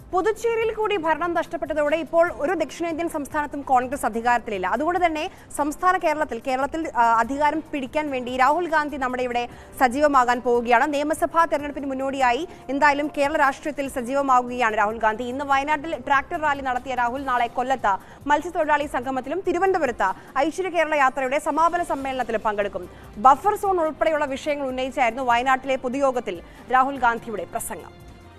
പുതുച്ചേരിയിൽ കൂടി ഭരണം നഷ്ടപ്പെട്ടതോടെ ഇപ്പോൾ ഒരു ദക്ഷിണേന്ത്യൻ സംസ്ഥാനത്തും കോൺഗ്രസ് അധികാരത്തിലില്ല അതുകൊണ്ട് തന്നെ സംസ്ഥാന കേരളത്തിൽ കേരളത്തിൽ ആ, അധികാരം പിടിക്കാൻ വേണ്ടി രാഹുൽ ഗാന്ധി നമ്മുടെ ഇവിടെ സജീവമാകാൻ പോവുകയാണ് നിയമസഭാ തെരഞ്ഞെടുപ്പിന് മുന്നോടിയായി എന്തായാലും കേരള രാഷ്ട്രീയത്തിൽ സജീവമാകുകയാണ് രാഹുൽ ഗാന്ധി ഇന്ന് വയനാട്ടിൽ ട്രാക്ടർ റാലി നടത്തിയ രാഹുൽ നാളെ കൊല്ലത്ത് മത്സ്യത്തൊഴിലാളി സംഗമത്തിലും തിരുവനന്തപുരത്ത് ഐശ്വര്യ കേരള യാത്രയുടെ സമാപന സമ്മേളനത്തിലും പങ്കെടുക്കും ബഫർ സോൺ ഉൾപ്പെടെയുള്ള വിഷയങ്ങൾ ഉന്നയിച്ചായിരുന്നു വയനാട്ടിലെ പൊതുയോഗത്തിൽ രാഹുൽ ഗാന്ധിയുടെ പ്രസംഗം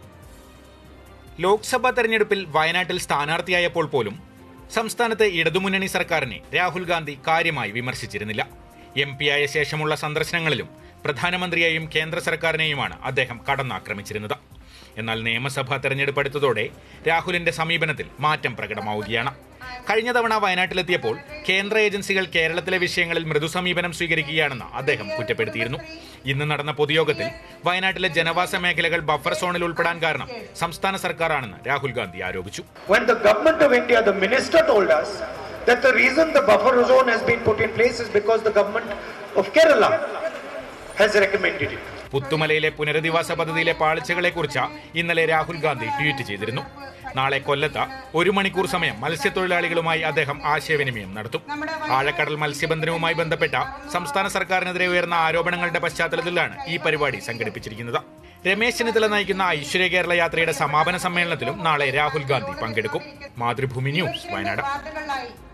ലോക്സഭാ തെരഞ്ഞെടുപ്പിൽ വയനാട്ടിൽ സ്ഥാനാർത്ഥിയായപ്പോൾ പോലും സംസ്ഥാനത്തെ ഇടതുമുന്നണി സർക്കാരിനെ രാഹുൽ ഗാന്ധി കാര്യമായി വിമർശിച്ചിരുന്നില്ല എം പിയായ ശേഷമുള്ള സന്ദർശനങ്ങളിലും പ്രധാനമന്ത്രിയെയും കേന്ദ്ര സർക്കാരിനെയുമാണ് അദ്ദേഹം കടന്നാക്രമിച്ചിരുന്നത് എന്നാൽ നിയമസഭാ തെരഞ്ഞെടുപ്പ് അടുത്തതോടെ രാഹുലിന്റെ സമീപനത്തിൽ മാറ്റം പ്രകടമാവുകയാണ് കഴിഞ്ഞ തവണ വയനാട്ടിലെത്തിയപ്പോൾ കേന്ദ്ര ഏജൻസികൾ കേരളത്തിലെ വിഷയങ്ങളിൽ മൃദു സമീപനം സ്വീകരിക്കുകയാണെന്ന് അദ്ദേഹം കുറ്റപ്പെടുത്തിയിരുന്നു ഇന്ന് നടന്ന പൊതുയോഗത്തിൽ വയനാട്ടിലെ ജനവാസ മേഖലകൾ ബഫർ സോണിൽ ഉൾപ്പെടാൻ കാരണം സംസ്ഥാന സർക്കാരാണെന്ന് രാഹുൽ ഗാന്ധി ആരോപിച്ചു When the government of India, the minister told us that the reason the buffer zone has been put in place is because the government of Kerala has recommended it. പുത്തുമലയിലെ പുനരധിവാസ പദ്ധതിയിലെ പാളിച്ചകളെക്കുറിച്ച് ഇന്നലെ രാഹുൽ ഗാന്ധി ട്വീറ്റ് ചെയ്തിരുന്നു നാളെ കൊല്ലത്ത് ഒരു മണിക്കൂർ സമയം മത്സ്യത്തൊഴിലാളികളുമായി അദ്ദേഹം ആശയവിനിമയം നടത്തും ആഴക്കടൽ മത്സ്യബന്ധനവുമായി ബന്ധപ്പെട്ട സംസ്ഥാന സർക്കാരിനെതിരെ ഉയർന്ന ആരോപണങ്ങളുടെ പശ്ചാത്തലത്തിലാണ് ഈ പരിപാടി സംഘടിപ്പിച്ചിരിക്കുന്നത് രമേശ് ചെന്നിത്തല നയിക്കുന്ന ഐശ്വര്യ കേരള യാത്രയുടെ സമാപന സമ്മേളനത്തിലും നാളെ രാഹുൽ ഗാന്ധി പങ്കെടുക്കും മാതൃഭൂമി ന്യൂസ് വയനാട്